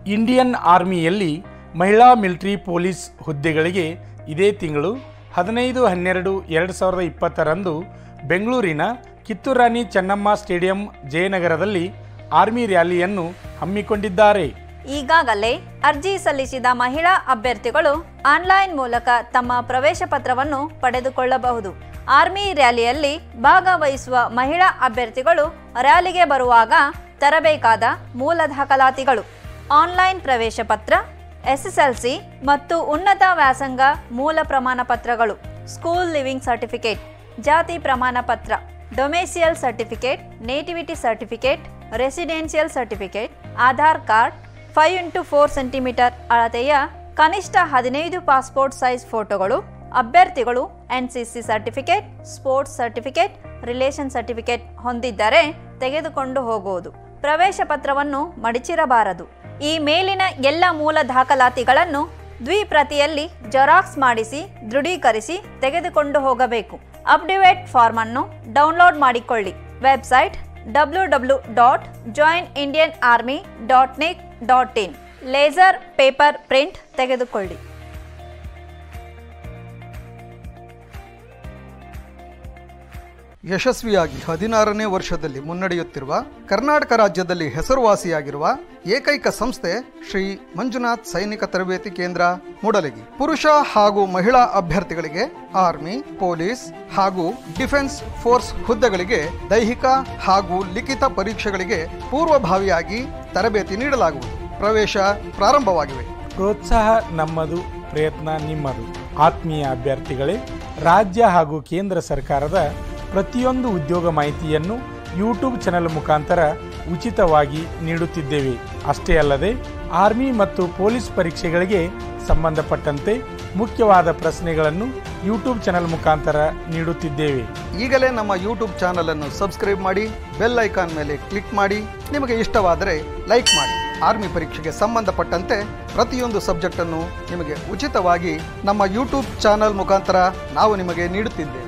Indian ಆರ್ಮಿಯಲ್ಲಿ ಮಹಿಳಾ military police ಹುದ್ದೆಗಳಿಗೆ ಇದೇ ತಿಂಗಳು ಹದಿನೈದು ಹನ್ನೆರಡು ಎರಡು ಸಾವಿರದ ಇಪ್ಪತ್ತರಂದು ಬೆಂಗಳೂರಿನ ಕಿತ್ತೂರಾಣಿ ಚೆನ್ನಮ್ಮ ಸ್ಟೇಡಿಯಂ ಜಯನಗರದಲ್ಲಿ ಆರ್ಮಿ ರ್ಯಾಲಿಯನ್ನು ಹಮ್ಮಿಕೊಂಡಿದ್ದಾರೆ ಈಗಾಗಲೇ ಅರ್ಜಿ ಸಲ್ಲಿಸಿದ ಮಹಿಳಾ ಅಭ್ಯರ್ಥಿಗಳು ಆನ್ಲೈನ್ ಮೂಲಕ ತಮ್ಮ ಪ್ರವೇಶ ಪತ್ರವನ್ನು ಪಡೆದುಕೊಳ್ಳಬಹುದು ಆರ್ಮಿ ರ್ಯಾಲಿಯಲ್ಲಿ ಭಾಗವಹಿಸುವ ಮಹಿಳಾ ಅಭ್ಯರ್ಥಿಗಳು ರ್ಯಾಲಿಗೆ ಬರುವಾಗ ತರಬೇಕಾದ ಮೂಲ ದಾಖಲಾತಿಗಳು ಆನ್ಲೈನ್ ಪ್ರವೇಶ ಪತ್ರ ಎಸ್ಎಸ್ಎಲ್ಸಿ ಮತ್ತು ಉನ್ನತ ವ್ಯಾಸಂಗ ಮೂಲ ಪ್ರಮಾಣ ಪತ್ರಗಳು ಸ್ಕೂಲ್ ಲಿವಿಂಗ್ ಸರ್ಟಿಫಿಕೇಟ್ ಜಾತಿ ಪ್ರಮಾಣ ಪತ್ರ domicile certificate nativity certificate residential certificate Aadhaar card five into four centimetre ಅಳತೆಯ ಕನಿಷ್ಠ ಹದಿನೈದು ಪಾಸ್ಪೋರ್ಟ್ ಸೈಜ್ ಫೋಟೋಗಳು ಅಭ್ಯರ್ಥಿಗಳು NCC certificate sports certificate relation certificate ಹೊಂದಿದ್ದರೆ ತೆಗೆದುಕೊಂಡು ಹೋಗುವುದು ಪ್ರವೇಶ ಪತ್ರವನ್ನು ಮಡಿಚಿರಬಾರದು ಈ ಮೇಲಿನ ಎಲ್ಲ ಮೂಲ ದಾಖಲಾತಿಗಳನ್ನು ದ್ವಿಪ್ರತಿಯಲ್ಲಿ ಜೆರಾಕ್ಸ್ ಮಾಡಿಸಿ ದೃಢೀಕರಿಸಿ ತೆಗೆದುಕೊಂಡು ಹೋಗಬೇಕು ಅಪ್ಡೇಟ್ ಫಾರ್ಮ್ ಅನ್ನು ಡೌನ್ಲೋಡ್ ಮಾಡಿಕೊಳ್ಳಿ website W W dot join Indian army dot nic dot in laser paper print ತೆಗೆದುಕೊಳ್ಳಿ ಯಶಸ್ವಿಯಾಗಿ ಹದಿನಾರನೇ ವರ್ಷದಲ್ಲಿ ಮುನ್ನಡೆಯುತ್ತಿರುವ ಕರ್ನಾಟಕ ರಾಜ್ಯದಲ್ಲಿ ಹೆಸರುವಾಸಿಯಾಗಿರುವ ಏಕೈಕ ಸಂಸ್ಥೆ ಶ್ರೀ ಮಂಜುನಾಥ್ ಸೈನಿಕ ತರಬೇತಿ ಕೇಂದ್ರ ಮೂಡಲಗಿ ಪುರುಷ ಹಾಗೂ ಮಹಿಳಾ ಅಭ್ಯರ್ಥಿಗಳಿಗೆ ಆರ್ಮಿ ಪೊಲೀಸ್ ಹಾಗೂ ಡಿಫೆನ್ಸ್ ಫೋರ್ಸ್ ಹುದ್ದೆಗಳಿಗೆ ದೈಹಿಕ ಹಾಗೂ ಲಿಖಿತ ಪರೀಕ್ಷೆಗಳಿಗೆ ಪೂರ್ವಭಾವಿಯಾಗಿ ತರಬೇತಿ ನೀಡಲಾಗುವುದು ಪ್ರವೇಶ ಪ್ರಾರಂಭವಾಗಿವೆ ಪ್ರೋತ್ಸಾಹ ನಮ್ಮದು ಪ್ರಯತ್ನ ನಿಮ್ಮದು ಆತ್ಮೀಯ ಅಭ್ಯರ್ಥಿಗಳೇ ರಾಜ್ಯ ಹಾಗೂ ಕೇಂದ್ರ ಸರ್ಕಾರದ ಪ್ರತಿಯೊಂದು ಉದ್ಯೋಗ ಮಾಹಿತಿಯನ್ನು ಯೂಟ್ಯೂಬ್ ಚಾನೆಲ್ ಮುಖಾಂತರ ಉಚಿತವಾಗಿ ನೀಡುತ್ತಿದ್ದೇವೆ ಅಷ್ಟೇ ಅಲ್ಲದೆ ಆರ್ಮಿ ಮತ್ತು ಪೊಲೀಸ್ ಪರೀಕ್ಷೆಗಳಿಗೆ ಸಂಬಂಧಪಟ್ಟಂತೆ ಮುಖ್ಯವಾದ ಪ್ರಶ್ನೆಗಳನ್ನು ಯೂಟ್ಯೂಬ್ ಚಾನೆಲ್ ಮುಖಾಂತರ ನೀಡುತ್ತಿದ್ದೇವೆ ಈಗಲೇ ನಮ್ಮ ಯೂಟ್ಯೂಬ್ ಚಾನಲ್ ಅನ್ನು ಸಬ್ಸ್ಕ್ರೈಬ್ ಮಾಡಿ ಬೆಲ್ ಐಕಾನ್ ಮೇಲೆ ಕ್ಲಿಕ್ ಮಾಡಿ ನಿಮಗೆ ಇಷ್ಟವಾದರೆ ಲೈಕ್ ಮಾಡಿ ಆರ್ಮಿ ಪರೀಕ್ಷೆಗೆ ಸಂಬಂಧಪಟ್ಟಂತೆ ಪ್ರತಿಯೊಂದು ಸಬ್ಜೆಕ್ಟ್ ಅನ್ನು ನಿಮಗೆ ಉಚಿತವಾಗಿ ನಮ್ಮ ಯೂಟ್ಯೂಬ್ ಚಾನಲ್ ಮುಖಾಂತರ ನಾವು ನಿಮಗೆ ನೀಡುತ್ತಿದ್ದೇವೆ